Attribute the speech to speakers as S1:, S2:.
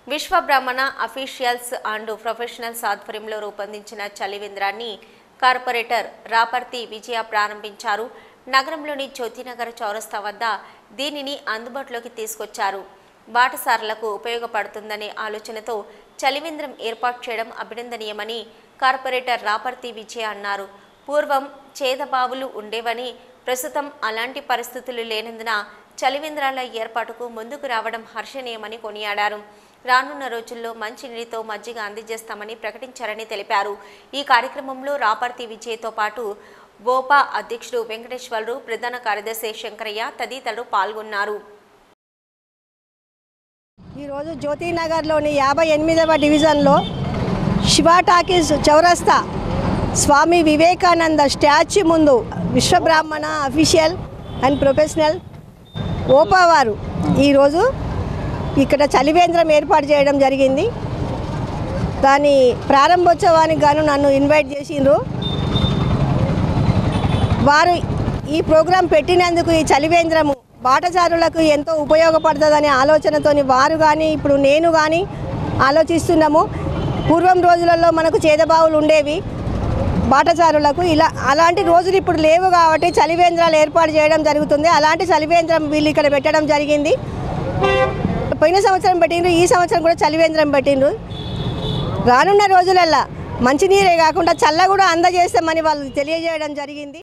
S1: Vishwabrahmana officials and professionals ఆధ్వర్యంలో రూపొందించిన చలివేంద్రాన్ని corporator Raparthi విజయ ప్రారంభించారు నగరంలోని జ్యోతినగర్ చౌరస్తా వద్ద దీనిని అందుబాటులోకి తీసుకొచ్చారు బాటసారులకు ఉపయోగపడుతుందనే ఆలోచనతో చలివేంద్రం ఏర్పాటు చేయడం అభినందనీయమని కార్పొరేటర్ రాపర్తి విజయ అన్నారు పూర్వం చేదబావులు ఉండేవని ప్రస్తుతం అలాంటి పరిస్థితులు లేనందున చలివేంద్రాల ఏర్పాటుకు ముందుకు రావడం హర్షణీయమని కొనియాడారు రానున్న రోజుల్లో మంచినీటితో మజ్జిగ అందజేస్తామని ప్రకటించారని తెలిపారు ఈ కార్యక్రమంలో రాపర్తి విజయ్తో పాటు బోపా అధ్యక్షుడు వెంకటేశ్వరరావు ప్రధాన కార్యదర్శి శంకరయ్య తదితరులు పాల్గొన్నారు
S2: ఈరోజు జ్యోతినగర్లోని యాభై ఎనిమిదవ డివిజన్లో శివ టాకీస్ చౌరస్తా స్వామి వివేకానంద స్టాచ్యూ ముందు విశ్వబ్రాహ్మణ అఫీషియల్ అండ్ ప్రొఫెషనల్ ఓపా వారు ఈరోజు ఇక్కడ చలివేంద్రం ఏర్పాటు చేయడం జరిగింది దాని ప్రారంభోత్సవానికి గాను నన్ను ఇన్వైట్ చేసిండ్రు వారు ఈ ప్రోగ్రాం పెట్టినందుకు ఈ చలివేంద్రము బాటసారులకు ఎంతో ఉపయోగపడుతుందనే ఆలోచనతోని వారు కానీ ఇప్పుడు నేను కానీ ఆలోచిస్తున్నాము పూర్వం రోజులలో మనకు చేదబావులు ఉండేవి బాటసారులకు ఇలా అలాంటి రోజులు ఇప్పుడు లేవు కాబట్టి చలివేంద్రాలు ఏర్పాటు చేయడం జరుగుతుంది అలాంటి చలివేంద్రం వీళ్ళు ఇక్కడ పెట్టడం జరిగింది పోయిన సంవత్సరం పెట్టిండ్రు ఈ సంవత్సరం కూడా చలివేంద్రం పెట్టిండ్రు రానున్న రోజులల్లో మంచినీరే కాకుండా చల్ల కూడా అందజేస్తామని వాళ్ళు తెలియజేయడం జరిగింది